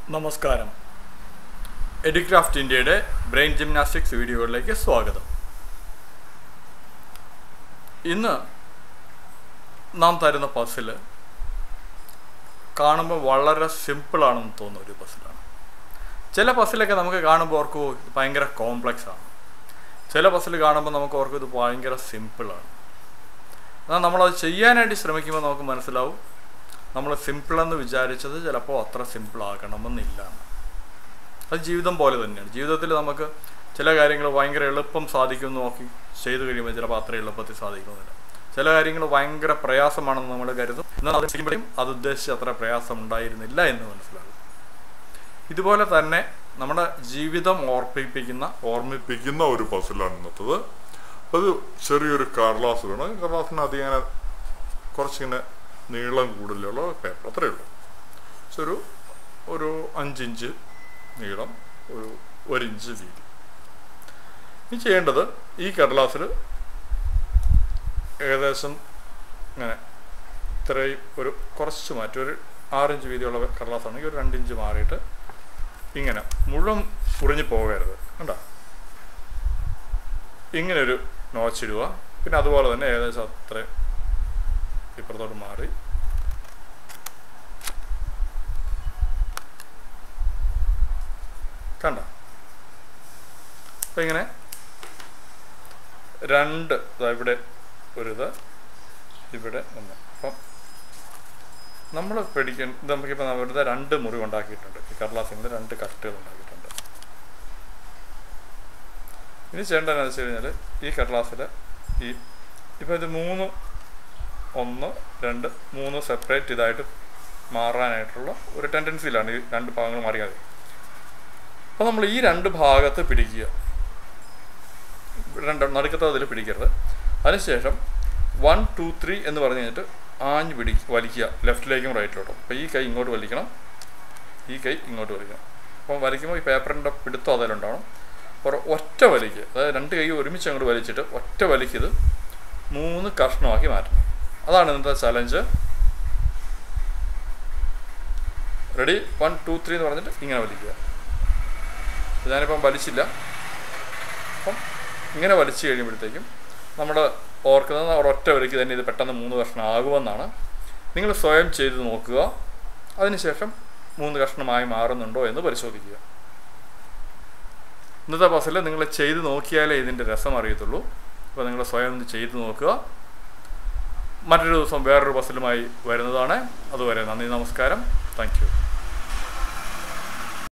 നമസ്കാരം എഡിക്രാഫ്റ്റ് ഇന്ത്യയുടെ brain gymnastics വീഡിയോകളിലേക്ക് സ്വാഗതം ഇന്ന് നാം തരുന്ന പസില് കാണുമ്പോൾ വളരെ സിമ്പിളാണെന്ന് തോന്നുന്ന ഒരു പസിലാണ് ചില പസിലൊക്കെ നമുക്ക് കാണുമ്പോൾ ഓർക്കും ഇത് ഭയങ്കര കോംപ്ലക്സ് ആണ് ചില പസിൽ കാണുമ്പോൾ നമുക്ക് ഓർക്കും ഇത് ഭയങ്കര സിമ്പിളാണ് എന്നാൽ നമ്മളത് ചെയ്യാനായിട്ട് ശ്രമിക്കുമ്പോൾ നമുക്ക് മനസ്സിലാവും നമ്മൾ സിമ്പിളെന്ന് വിചാരിച്ചത് ചിലപ്പോൾ അത്ര സിമ്പിൾ ആകണമെന്നില്ല അത് ജീവിതം പോലെ തന്നെയാണ് ജീവിതത്തിൽ നമുക്ക് ചില കാര്യങ്ങൾ ഭയങ്കര എളുപ്പം സാധിക്കുമെന്ന് നോക്കി ചെയ്തു കഴിയുമ്പോൾ ചിലപ്പോൾ അത്ര എളുപ്പത്തിൽ സാധിക്കുന്നില്ല ചില കാര്യങ്ങൾ ഭയങ്കര പ്രയാസമാണെന്ന് നമ്മൾ കരുതും എന്നാൽ അത് ചെയ്യുമ്പോഴും അത് ഉദ്ദേശിച്ച് അത്ര പ്രയാസം ഉണ്ടായിരുന്നില്ല എന്ന് മനസ്സിലാകും ഇതുപോലെ തന്നെ നമ്മുടെ ജീവിതം ഓർപ്പിപ്പിക്കുന്ന ഓർമ്മിപ്പിക്കുന്ന ഒരു പസിലാണ് ഇന്നത്തത് അത് ചെറിയൊരു കടലാസ് വേണം കടലാസിന് അധികം അങ്ങനെ കുറച്ചിങ്ങനെ നീളം കൂടുതലുള്ള പേപ്പർ അത്രയേ ഉള്ളൂ പക്ഷെ ഒരു ഒരു അഞ്ചിഞ്ച് നീളം ഒരു ഒരിഞ്ച് വീതി ഇനി ചെയ്യേണ്ടത് ഈ കടലാസിൽ ഏകദേശം ഇങ്ങനെ ഇത്രയും ഒരു കുറച്ച് മാറ്റി ഒരു ആറിഞ്ച് വീതിയുള്ള കടലാസാണെങ്കിൽ ഒരു രണ്ടിഞ്ച് മാറിയിട്ട് ഇങ്ങനെ മുഴുവൻ ഉറിഞ്ഞു പോകരുത് കണ്ടോ ഇങ്ങനെ ഒരു നോച്ചിടുക പിന്നെ അതുപോലെ തന്നെ ഏകദേശം അത്ര ഇപ്പുറത്തോട്ട് മാറി കണ്ട അപ്പം ഇങ്ങനെ രണ്ട് ദാ ഇവിടെ ഒരിത് ഇവിടെ ഒന്ന് അപ്പം നമ്മൾ പഠിക്കുന്ന ഇത് നമുക്കിപ്പോൾ വെറുതെ രണ്ട് മുറിവ് ഉണ്ടാക്കിയിട്ടുണ്ട് ഈ കടലാസിൻ്റെ രണ്ട് കട്ടുകൾ ഉണ്ടാക്കിയിട്ടുണ്ട് ഇനി ചെയ്യേണ്ടതെന്ന് വെച്ച് കഴിഞ്ഞാൽ ഈ കടലാസിൽ ഈ ഇപ്പോൾ ഇത് മൂന്ന് ഒന്ന് രണ്ട് മൂന്ന് സെപ്പറേറ്റ് ഇതായിട്ട് മാറാനായിട്ടുള്ള ഒരു ടെൻഡൻസിയിലാണ് ഈ രണ്ട് ഭാഗങ്ങൾ മാറിയാൽ അപ്പോൾ നമ്മൾ ഈ രണ്ട് ഭാഗത്ത് പിടിക്കുക രണ്ട് നടുക്കത്തെ അതിൽ പിടിക്കരുത് അതിനുശേഷം വൺ ടു ത്രീ എന്ന് പറഞ്ഞു കഴിഞ്ഞിട്ട് ആഞ്ഞ് പിടി വലിക്കുക ലെഫ്റ്റിലേക്കും റൈറ്റിലോട്ടും അപ്പോൾ ഈ കൈ ഇങ്ങോട്ട് വലിക്കണം ഈ കൈ ഇങ്ങോട്ട് വലിക്കണം അപ്പം വലിക്കുമ്പോൾ ഈ പേപ്പറിൻ്റെ പിടുത്തം അതിലുണ്ടാവണം അപ്പോൾ ഒറ്റ വലിക്ക് അതായത് രണ്ട് കൈ ഒരുമിച്ച് അങ്ങോട്ട് വലിച്ചിട്ട് ഒറ്റ വലിക്കത് മൂന്ന് കഷ്ണമാക്കി മാറ്റണം അതാണ് ഇന്നത്തെ challenge ready one two three എന്ന് പറഞ്ഞിട്ട് ഇങ്ങനെ വലിക്കുക ഞാനിപ്പം വലിച്ചില്ല അപ്പം ഇങ്ങനെ വലിച്ചു കഴിയുമ്പോഴത്തേക്കും നമ്മൾ ഓർക്കുന്നത് ഒരൊറ്റ വലിക്ക് തന്നെ ഇത് പെട്ടെന്ന് മൂന്ന് കഷ്ണം ആകുമെന്നാണ് നിങ്ങൾ സ്വയം ചെയ്ത് നോക്കുക അതിനുശേഷം മൂന്ന് കഷ്ണമായി മാറുന്നുണ്ടോ എന്ന് പരിശോധിക്കുക ഇന്നത്തെ പസിൽ നിങ്ങൾ ചെയ്ത് നോക്കിയാലേ ഇതിൻ്റെ രസം അറിയത്തുള്ളൂ അപ്പോൾ നിങ്ങൾ സ്വയം ഒന്ന് ചെയ്ത് നോക്കുക മറ്റൊരു ദിവസം വേറൊരു പസിലുമായി വരുന്നതാണ് അതുവരെ നന്ദി നമസ്കാരം താങ്ക് യു